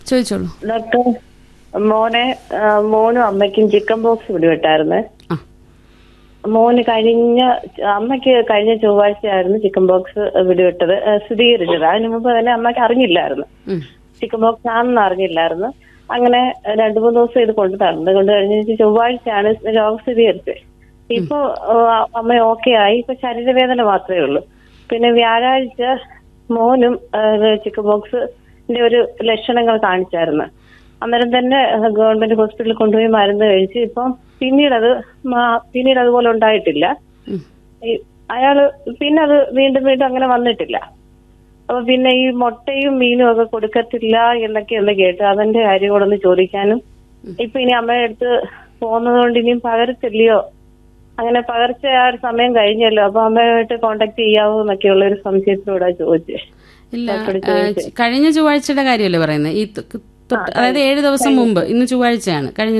ചോദിച്ചോളൂ ഡോക്ടർ മോനെ ആ, മോനും അമ്മയ്ക്കും ചിക്കൻ ബോക്സ് പിടിപെട്ടായിരുന്നു ആ മോന് കഴിഞ്ഞ അമ്മയ്ക്ക് കഴിഞ്ഞ ചൊവ്വാഴ്ചയായിരുന്നു ചിക്കൻ ബോക്സ് പിടിപെട്ടത് ആ, സ്ഥിരീകരിച്ചത് അതിന് മുമ്പ് തന്നെ അമ്മയ്ക്ക് അറിഞ്ഞില്ലായിരുന്നു ഉം. ചിക്കൻ ബോക്സ് ആണെന്ന് അറിഞ്ഞില്ലായിരുന്നു അങ്ങനെ രണ്ടു മൂന്ന് ദിവസം ഇത് കൊണ്ടു തന്നത് കൊണ്ട് കഴിഞ്ഞ ചൊവ്വാഴ്ചയാണ് രോഗം സ്ഥിരീകരിച്ചത് ഇപ്പൊ ആ, അമ്മ ഓക്കെ ആയി ഇപ്പൊ ശരീരവേദന മാത്രമേ ഉള്ളൂ പിന്നെ വ്യാഴാഴ്ച മോനും ആ, ചിക്കൻ ബോക്സിന്റെ ഒരു ലക്ഷണങ്ങൾ കാണിച്ചായിരുന്നു അന്നേരം തന്നെ ഗവൺമെന്റ് ഹോസ്പിറ്റലിൽ കൊണ്ടുപോയി മരുന്ന് കഴിച്ച് ഇപ്പം പിന്നീട് അത് മാ- പിന്നീട് അതുപോലെ ഉണ്ടായിട്ടില്ല ഉം. ഈ അയാള് പിന്നെ അത് വീണ്ടും വീണ്ടും അങ്ങനെ വന്നിട്ടില്ല അപ്പൊ പിന്നെ ഈ മുട്ടയും മീനും ഒക്കെ കൊടുക്കത്തില്ല എന്നൊക്കെ ഒന്ന് കേട്ട് അതിന്റെ കാര്യം കൂടെ ഒന്ന് ചോദിക്കാനും ഇപ്പൊ ഇനി അമ്മയുടെ അടുത്ത് പോകുന്നത് കൊണ്ട് ഇനിയും പകരത്തില്ലയോ അങ്ങനെ പകർച്ച ആ ഒരു സമയം കഴിഞ്ഞല്ലോ അപ്പൊ അമ്മയുമായിട്ട് കോണ്ടാക്ട് ചെയ്യാവോ എന്നൊക്കെയുള്ള ഒരു സംശയത്തിലൂടെ ചോദിച്ചേ ഇല്ല ഡോക്ടറോട് ആ, ചോദിച്ചേ. കഴിഞ്ഞ ചൊവ്വാഴ്ചയുടെ കാര്യമല്ലേ പറയുന്നത് ഈ തൊ- തൊട്ട് അതായത് ഏഴ് ദിവസം മുമ്പ് ഇന്ന് ചൊവ്വാഴ്ചയാണ് കഴിഞ്ഞ